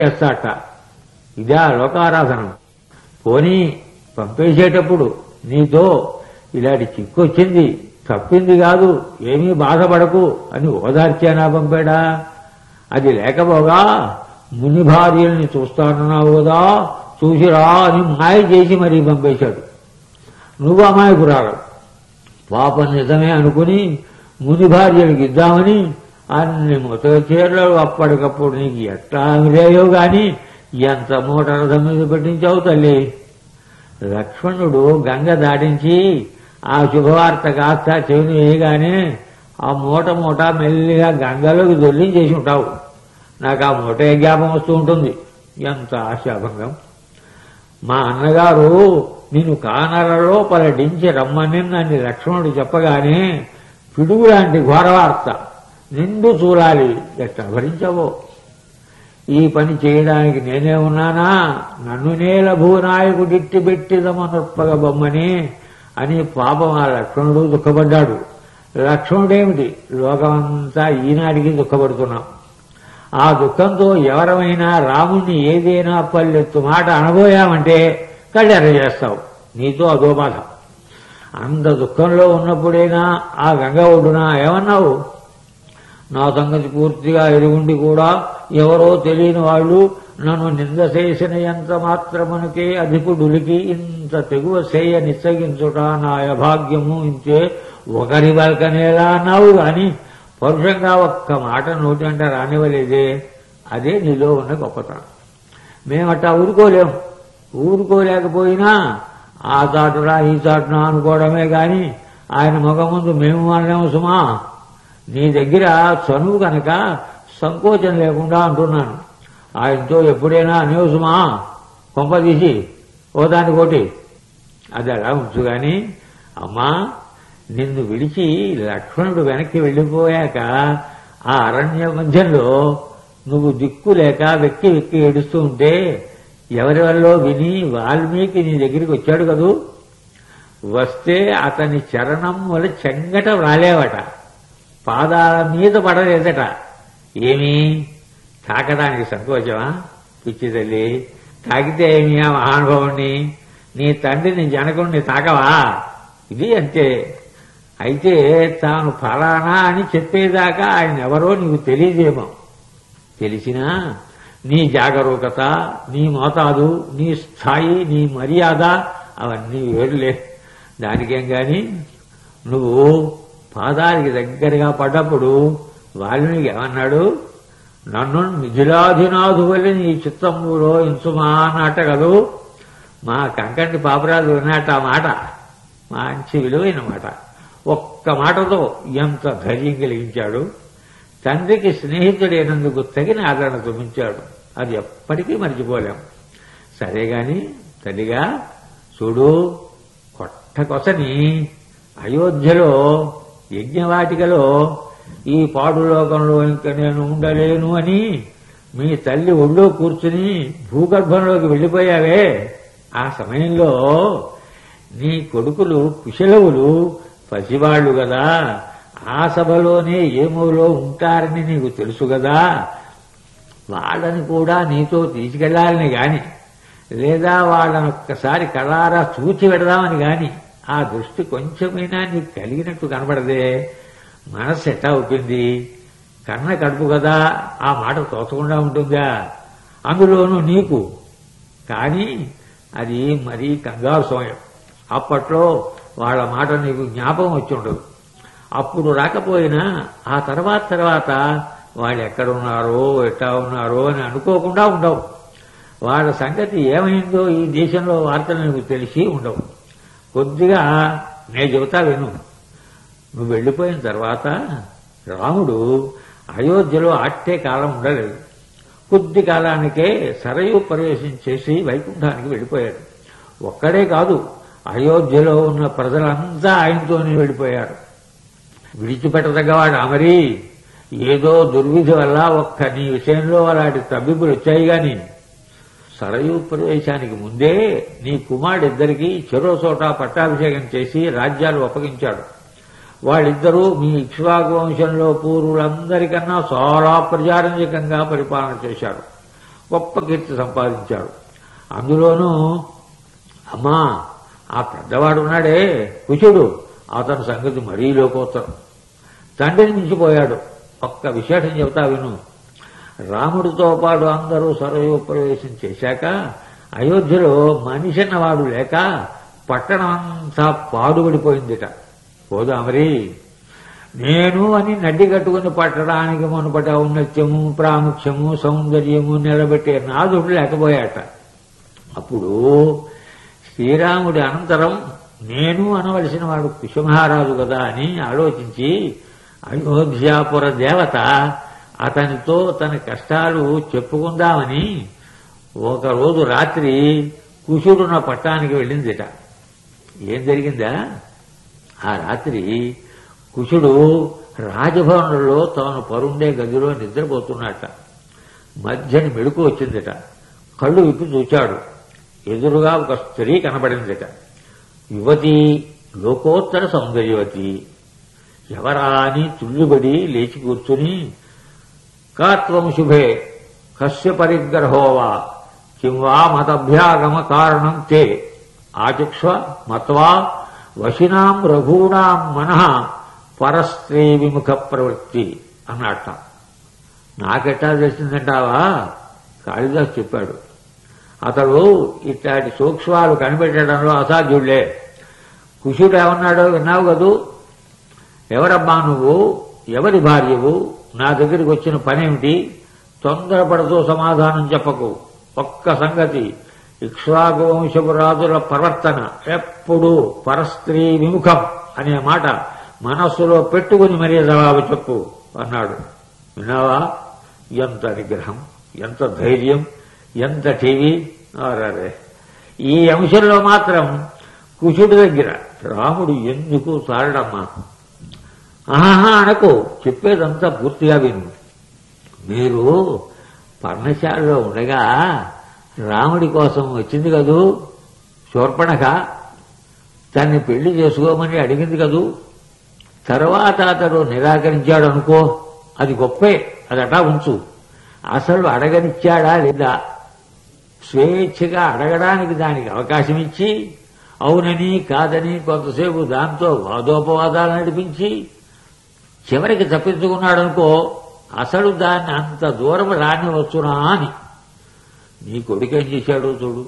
చేస్తాట ఇదా లోకారాధనం పోనీ పంపేసేటప్పుడు నీతో ఇలాంటి చిక్కు వచ్చింది తప్పింది కాదు ఏమీ బాధపడకు అని ఓదార్చానా పంపాడా అది లేకపోగా ముని భార్యల్ని చూస్తానన్నావు కదా చూసిరా అని మాయ చేసి మరీ పంపేశాడు నువ్వు అమాయకురాలు పాపం నిజమే అనుకుని ముని భార్యలకు ఇద్దామని అన్ని ముత చీరలు అప్పటికప్పుడు నీకు ఎట్లా లేయో గాని ఎంత మూట రథం మీద పెట్టించావు తల్లి లక్ష్మణుడు గంగ దాటించి ఆ శుభవార్త కాస్త చెవిని వేయగానే ఆ మూట మూట మెల్లిగా గంగలోకి దొల్లించేసి ఉంటావు నాకు ఆ మూట జ్ఞాపం వస్తూ ఉంటుంది ఎంత ఆశాభంగం మా అన్నగారు నిన్ను కానరలో పలటించి రమ్మని నన్ను లక్ష్మణుడు చెప్పగానే పిడుగు లాంటి ఘోరవార్త నిండు చూడాలి ఎట్లా భరించవో ఈ పని చేయడానికి నేనే ఉన్నానా నన్ను నేల భూనాయకుడిట్టి పెట్టిదమనొప్పగ బొమ్మని అని పాపం ఆ లక్ష్మణుడు దుఃఖపడ్డాడు లక్ష్మణుడేమిటి లోకమంతా ఈనాటికి దుఃఖపడుతున్నాం ఆ దుఃఖంతో ఎవరమైనా రాముణ్ణి ఏదైనా పల్లెత్తు మాట అనబోయామంటే కళ్ళెర్ర చేస్తావు నీతో అదో బాధ అంత దుఃఖంలో ఉన్నప్పుడైనా ఆ గంగ ఒడ్డున ఏమన్నావు నా సంగతి పూర్తిగా ఎరుగుండి కూడా ఎవరో తెలియని వాళ్ళు నన్ను నింద చేసిన ఎంత మాత్రమునకే అధికుడులికి ఇంత తెగువ చేయ నిస్సగించుట నా అభాగ్యము ఇంతే ఒకరి వల్కనేలా అన్నావు గాని పరుషంగా ఒక్క మాట నోటి అంట రానివ్వలేదే అదే నీలో ఉన్న గొప్పతనం మేమట్టా ఊరుకోలేం ఊరుకోలేకపోయినా ఆ చాటురా ఈ చాటునా అనుకోవడమే గాని ఆయన ముఖ ముందు మేము అనలేము సుమా నీ దగ్గర చనువు కనుక సంకోచం లేకుండా అంటున్నాను ఆయనతో ఎప్పుడైనా అనేవు సుమా కొంప తీసి ఓ దానికోటి అది అలా ఉంచు గాని అమ్మా నిన్ను విడిచి లక్ష్మణుడు వెనక్కి వెళ్ళిపోయాక ఆ అరణ్య మధ్యంలో నువ్వు దిక్కు లేక వెక్కి వెక్కి ఏడుస్తూ ఉంటే ఎవరి వల్ల విని వాల్మీకి నీ దగ్గరికి వచ్చాడు కదూ వస్తే అతని చరణం వల్ల చెంగట రాలేవట పాదాల మీద పడలేదట ఏమి తాకడానికి సంకోచమా పిచ్చి తల్లి తాకితే ఏమి ఆ మహానుభావుణ్ణి నీ తండ్రిని జనకుణ్ణి తాకవా ఇది అంతే అయితే తాను ఫలానా అని చెప్పేదాకా ఆయన ఎవరో నీకు తెలియదేమో తెలిసినా నీ జాగరూకత నీ మోతాదు నీ స్థాయి నీ మర్యాద అవన్నీ వేరులే దానికేం గాని నువ్వు పాదానికి దగ్గరగా పడ్డప్పుడు వాల్మీకి ఏమన్నాడు నన్ను మిథిలాధినాథు వల్ల నీ చిత్తంలో ఇంచుమా అన్నట్ట కదూ మా కంకంటి పాపరాజు విన్నట్ట ఆ మాట మంచి విలువైన మాట ఒక్క మాటతో ఎంత ధైర్యం కలిగించాడు తండ్రికి స్నేహితుడైనందుకు తగిన ఆదరణ చూపించాడు అది ఎప్పటికీ మర్చిపోలేం సరే గాని తల్లిగా చూడు కొట్టకొసని అయోధ్యలో యజ్ఞవాటికలో ఈ పాడు లోకంలో ఇంక నేను ఉండలేను అని మీ తల్లి ఒళ్ళో కూర్చుని భూగర్భంలోకి వెళ్ళిపోయావే ఆ సమయంలో నీ కొడుకులు కుశలవులు పసివాళ్లు కదా ఆ సభలోనే ఏమోలో ఉంటారని నీకు తెలుసు కదా వాళ్ళని కూడా నీతో తీసుకెళ్లాలని గాని లేదా వాళ్ళని ఒక్కసారి కళారా చూచి పెడదామని గాని ఆ దృష్టి కొంచెమైనా నీకు కలిగినట్టు కనబడదే మనస్సు ఎట్టా అవుతుంది కన్న కడుపు కదా ఆ మాట తోచకుండా ఉంటుందా అందులోనూ నీకు కానీ అది మరీ కంగారు సమయం అప్పట్లో వాళ్ళ మాట నీకు జ్ఞాపకం వచ్చి ఉండదు అప్పుడు రాకపోయినా ఆ తర్వాత తర్వాత వాళ్ళు ఎక్కడున్నారో ఎట్టా ఉన్నారో అని అనుకోకుండా ఉండవు వాళ్ళ సంగతి ఏమైందో ఈ దేశంలో వార్తలు నీకు తెలిసి ఉండవు కొద్దిగా నేను చెబుతా విను నువ్వు వెళ్ళిపోయిన తర్వాత రాముడు అయోధ్యలో అట్టే కాలం ఉండలేదు కొద్ది కాలానికే సరయు ప్రవేశం చేసి వైకుంఠానికి వెళ్ళిపోయాడు ఒక్కడే కాదు అయోధ్యలో ఉన్న ప్రజలంతా ఆయనతోనే వెళ్ళిపోయారు విడిచిపెట్టదగ్గవాడు అమరి ఏదో దుర్విధి వల్ల ఒక్క నీ విషయంలో అలాంటి తబ్బిబ్బులు వచ్చాయి గాని సరయు ప్రవేశానికి ముందే నీ కుమారుడిద్దరికీ చెరో చోట పట్టాభిషేకం చేసి రాజ్యాలు అప్పగించాడు వాళ్ళిద్దరూ మీ ఇక్ష్వాకు వంశంలో పూర్వులందరికన్నా చాలా ప్రజారంజకంగా పరిపాలన చేశారు గొప్ప కీర్తి సంపాదించాడు అందులోనూ అమ్మా ఆ పెద్దవాడు ఉన్నాడే కుశుడు అతని సంగతి మరీ లోకోత్తరం తండ్రిని మించిపోయాడు ఒక్క విశేషం చెబుతా విను రాముడితో పాటు అందరూ సర్వోపవేశం చేశాక అయోధ్యలో మనిషి అన్నవాడు లేక పట్టణం అంతా పాడుపడిపోయిందిట పోదా మరి నేను అని నడ్డి కట్టుకుని పట్టడానికి మునపట ఔన్నత్యము ప్రాముఖ్యము సౌందర్యము నిలబెట్టే నాదుడు లేకపోయాట అప్పుడు శ్రీరాముడి అనంతరం నేను అనవలసిన వాడు కుశమహారాజు కదా అని ఆలోచించి అయోధ్యాపుర దేవత అతనితో తన కష్టాలు చెప్పుకుందామని ఒకరోజు రాత్రి కుశుడున్న పట్టానికి వెళ్ళిందిట ఏం జరిగిందా ఆ రాత్రి కుశుడు రాజభవనంలో తాను పరుండే గదిలో నిద్రపోతున్నట్ట మధ్యని మెడుకు వచ్చిందిట కళ్ళు విప్పి చూచాడు ఎదురుగా ఒక స్త్రీ కనబడిందిట యువతి లోకోత్తర సౌందర్యవతి ఎవరా అని తుల్లిబడి లేచి కూర్చుని కాత్వం శుభే కస్య పరిగ్రహోవా కిం వా మతభ్యాగమ కారణం తే ఆచక్ష్వ మత్వా వశినాం రఘూణాం మనః పరస్త్రీ విముఖ ప్రవృత్తి అన్నట్ట నాకెట్టా తెలిసిందంటావా కాళిదాస్ చెప్పాడు అతడు ఇట్లాంటి సూక్ష్మాలు కనిపెట్టడంలో అసాధ్యుళ్లే కుషుడు ఏమన్నాడో విన్నావు కదూ ఎవరమ్మా నువ్వు ఎవరి భార్యవు నా దగ్గరికి వచ్చిన పనేమిటి తొందరపడుతూ సమాధానం చెప్పకు ఒక్క సంగతి ఇక్ష్వాకు వంశపు రాజుల ప్రవర్తన ఎప్పుడూ పరస్త్రీ విముఖం అనే మాట మనస్సులో పెట్టుకుని మరీ జవాబు చెప్పు అన్నాడు విన్నావా ఎంత నిగ్రహం ఎంత ధైర్యం ఎంత టీవీ ఆరారే ఈ అంశంలో మాత్రం కుశుడి దగ్గర రాముడు ఎందుకు చాలడమ్మా ఆహా అనకు చెప్పేదంతా పూర్తిగా విను మీరు పర్ణశాలలో ఉండగా రాముడి కోసం వచ్చింది కదూ శూర్పణక తన్ని పెళ్లి చేసుకోమని అడిగింది కదూ తర్వాత అతడు నిరాకరించాడు అనుకో అది గొప్పే అది అటా ఉంచు అసలు అడగనిచ్చాడా లేదా స్వేచ్ఛగా అడగడానికి దానికి అవకాశం ఇచ్చి అవునని కాదని కొంతసేపు దాంతో వాదోపవాదాలు నడిపించి చివరికి తప్పించుకున్నాడనుకో అసలు దాన్ని అంత దూరం రానివచ్చునా అని నీ కొడుకేం చేశాడు చూడు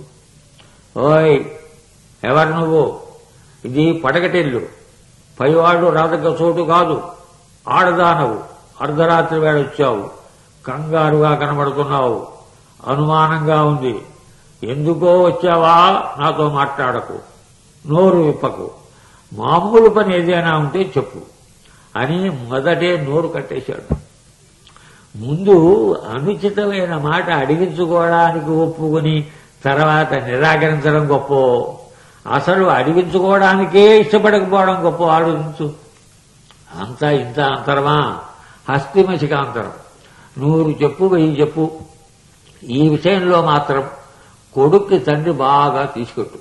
ఓయ్ ఎవరు నువ్వు ఇది పడగటిల్లు పైవాడు రాదగ్గ చోటు కాదు ఆడదానవు అర్ధరాత్రి వేళ వచ్చావు కంగారుగా కనబడుతున్నావు అనుమానంగా ఉంది ఎందుకో వచ్చావా నాతో మాట్లాడకు నోరు విప్పకు మామూలు పని ఏదైనా ఉంటే చెప్పు అని మొదటే నోరు కట్టేశాడు ముందు అనుచితమైన మాట అడిగించుకోవడానికి ఒప్పుకుని తర్వాత నిరాకరించడం గొప్ప అసలు అడిగించుకోవడానికే ఇష్టపడకపోవడం గొప్ప ఆలోచించు అంతా ఇంత అంతరమా హస్తిమశికాంతరం నూరు చెప్పు వెయ్యి చెప్పు ఈ విషయంలో మాత్రం కొడుక్కి తండ్రి బాగా తీసుకొట్టు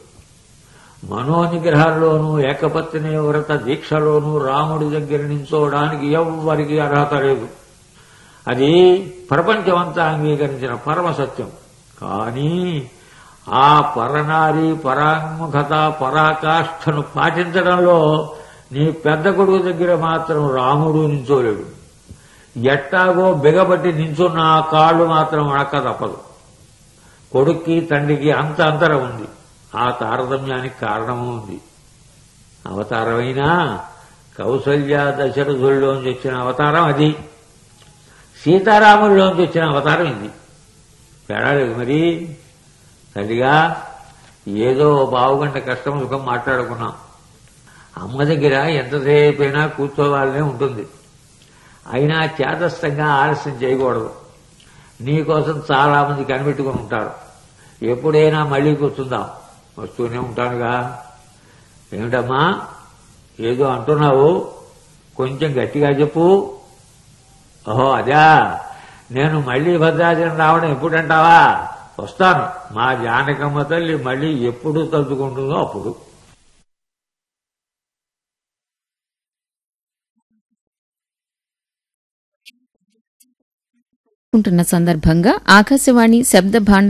మనోనిగ్రహాల్లోనూ ఏకపత్ని వ్రత దీక్షలోనూ రాముడి దగ్గర నించోవడానికి ఎవ్వరికీ అర్హత లేదు అది ప్రపంచమంతా అంగీకరించిన పరమ సత్యం కానీ ఆ పరనారి పరాంగుఖత పరాకాష్ఠను పాటించడంలో నీ పెద్ద కొడుకు దగ్గర మాత్రం రాముడు నించోలేడు ఎట్టాగో బిగబట్టి నించున్న ఆ కాళ్ళు మాత్రం అడక్క తప్పదు కొడుక్కి తండ్రికి అంత అంతరం ఉంది ఆ తారతమ్యానికి కారణము ఉంది అవతారమైనా కౌసల్య దశరథుల్లోంచి వచ్చిన అవతారం అది సీతారాముల్లోంచి వచ్చిన అవతారం ఇది తేడా లేదు మరి తల్లిగా ఏదో బావుగంట కష్టం సుఖం మాట్లాడుకున్నాం అమ్మ దగ్గర ఎంతసేపైనా కూర్చోవాలనే ఉంటుంది అయినా చేతస్థంగా ఆలస్యం చేయకూడదు నీకోసం చాలా మంది కనిపెట్టుకుని ఉంటారు ఎప్పుడైనా మళ్ళీ కూర్చుందాం వస్తూనే ఉంటానుగా ఏమిటమ్మా ఏదో అంటున్నావు కొంచెం గట్టిగా చెప్పు ఓహో అదా నేను మళ్ళీ భద్రాచలం రావడం ఎప్పుడంటావా వస్తాను మా జానకమ్మ తల్లి మళ్ళీ ఎప్పుడు తలుచుకుంటుందో అప్పుడు ఉంటున్న సందర్భంగా ఆకాశవాణి శబ్ద భాండ